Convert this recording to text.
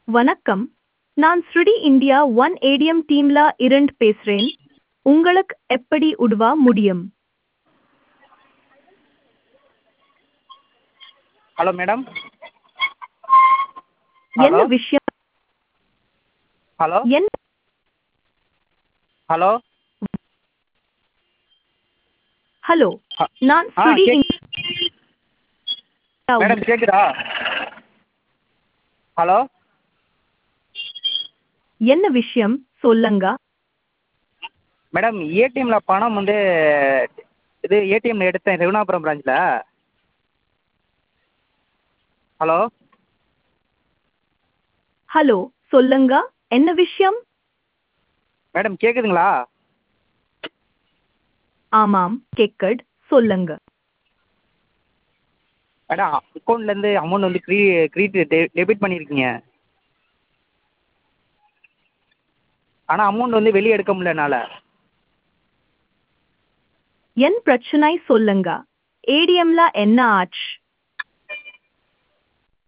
வணக்கம் நான் ஸ்ருடி இந்தியா ஒன் ஏடிஎம் டீம்ல இருந்து பேசுறேன் உங்களுக்கு எப்படி உதவ முடியும் ஹலோ மேடம் என்ன ஹலோ விஷயம் ஹலோ என்ன ஹலோ ஹலோ ஹ- நான் ஆ ஸ்ருடி கேக் இந்தியா மேடம் கேட்குதா ஹலோ என்ன விஷயம் சொல்லுங்க மேடம் ஏடிஎம்மில் பணம் வந்து இது ஏடிஎம்மில் எடுத்தேன் ரகுநாபுரம் பிரான்ச்சில் ஹலோ ஹலோ சொல்லுங்க என்ன விஷயம் மேடம் கேட்குதுங்களா ஆமாம் கேக்கட் சொல்லுங்க மேடம் அக்கௌண்ட்லேருந்து அமௌண்ட் வந்து க்ரீ க்ரீட் டெ டெபிட் பண்ணியிருக்கீங்க ஆனால் அமௌண்ட் வந்து வெளியே எடுக்க முடியல என்னால் என் பிரச்சனை சொல்லுங்க ஏடிஎம்ல என்ன ஆச்சு